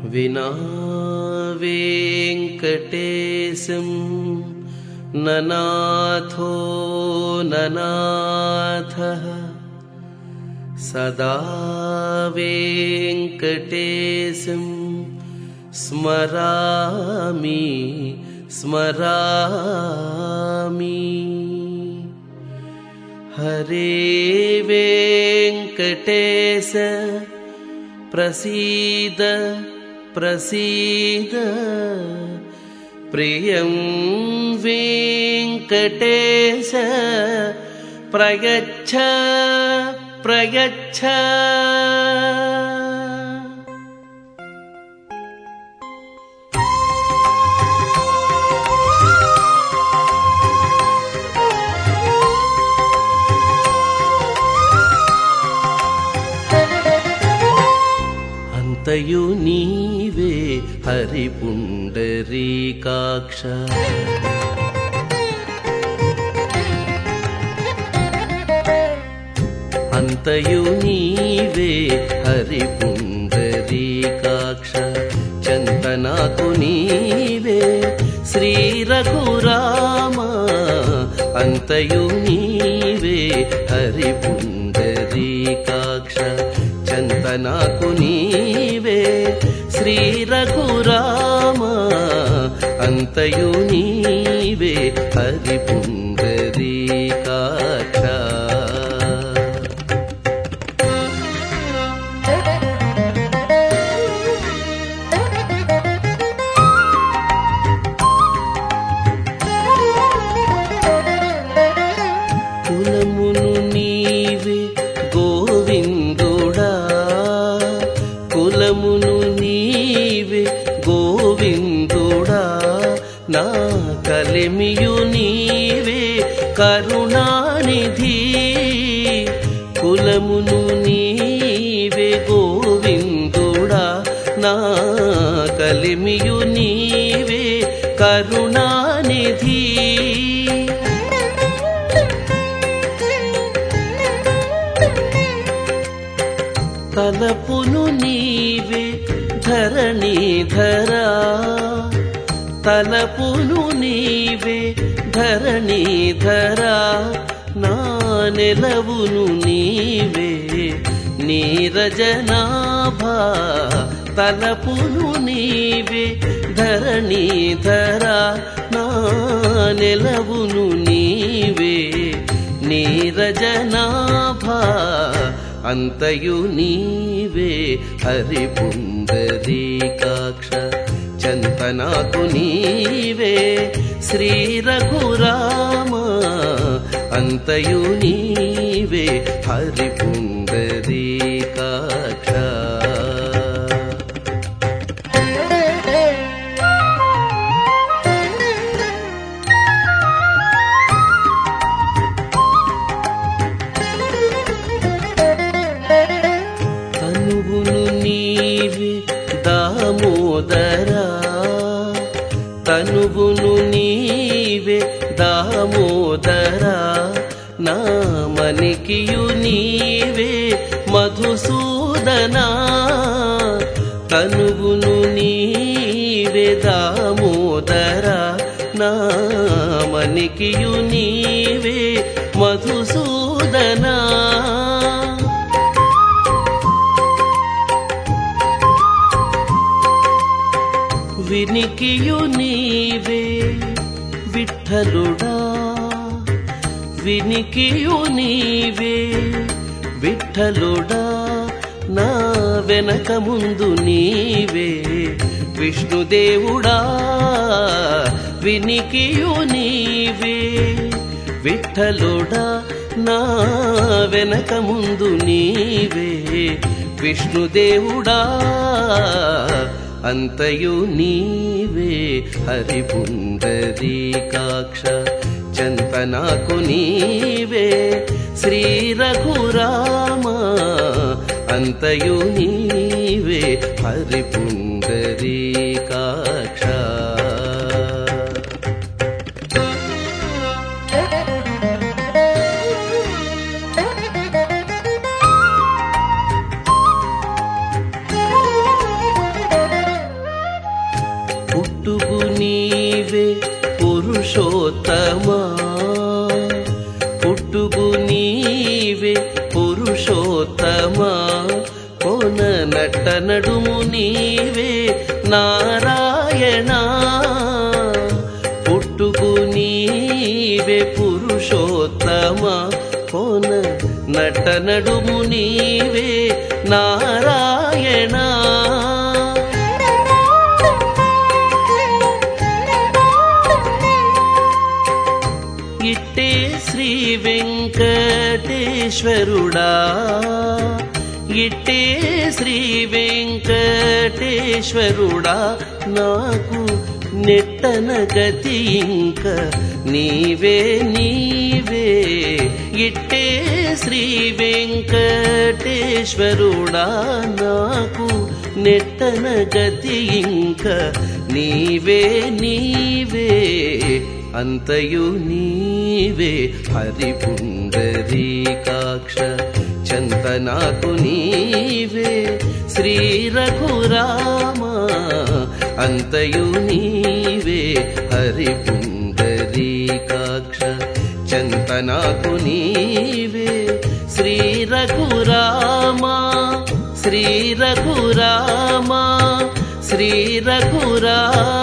विना वेङ्कटेशं ननाथो ननाथः सदा वेङ्कटेशं स्मरामि स्मरामि हरे वेङ्कटेश प्रसीद प्रसीद प्रियं वेङ्कटेश प्रयच्छ प्रयच्छ అంతయు నీవే హరి పుండరీకాక్ష అంతయు నీవే హరి పుండరీకాక్ష చంతనాకు నీవే శ్రీ రఘురామ అంతయు నీవే హరి పుండరీకాక్ష చంతనాకు నీవే శ్రీ రఘురామ అంతయు నీవే హరి పుండరీకాక్ష కులమును నీవే గోవిందుడా కులమును నీవే గోవిందుడా నా కలిమియు నీవే కరుణానిధి కులమును నీవే గోవిందుడా నా కలిమియు నీవే కరుణానిధి తలపును నీవే ధరణీధరా తలపును నీవే ధరణీధరా నా నెలవును నీవే నీరజనాభా తలపును నీవే ధరణీధరా నా నెలవును నీవే నీరజనాభా అంతయు నీవే హరి పుండరీకాక్ష చంతనాకు నీవే శ్రీ రఘురామ అంతయు నీవే హరి పుండరీకాక్ష తనువును నీవే దామోదరా తనువును నీవే దామోదరా నా మనికియు నీవే మధుసూదనా తనువును నీవే దామోదరా నా మనికియు నీవే మధుసూదనా వినికియు నీవే విఠలుడా వినికియు నీవే విఠలుడా నా వెనక ముందు నీవే విష్ణుదేవుడా వినికియు నీవే విఠలుడా నా వెనక ముందు నీవే విష్ణుదేవుడా అంతయు నీవే హరి పుండరీకాక్ష చంతనాకు నీవే శ్రీ రఘురామ అంతయు నీవే హరి పుండరీకాక్ష Thank you. పురుషోత్తమా పుట్టుగు నీవే పురుషోత్తమా కోన నట్ట నడుము నీవే నారాయణ పుట్టుగు నీవే పురుషోత్తమా కోన నట్ట నడుము నీవే నారాయణ ఇట్టే శ్రీ వెంకటేశ్వరుడా ఇట్టే శ్రీ వెంకటేశ్వరుడా నాకు నెట్టన గతి ఇంక నీవే నీవే ఇట్టే శ్రీ వెంకటేశ్వరుడా నాకు నెట్టన గతి ఇంక నీవే నీవే అంతయు నీవే హరిపుండరీకాక్ష చంతనాకు నీవే శ్రీ రఘురామ అంతయు నీవే హరిపుండరీకాక్ష చంతనాకు నీవే శ్రీ రఘురామ శ్రీ రఘురామ శ్రీ రఘురామ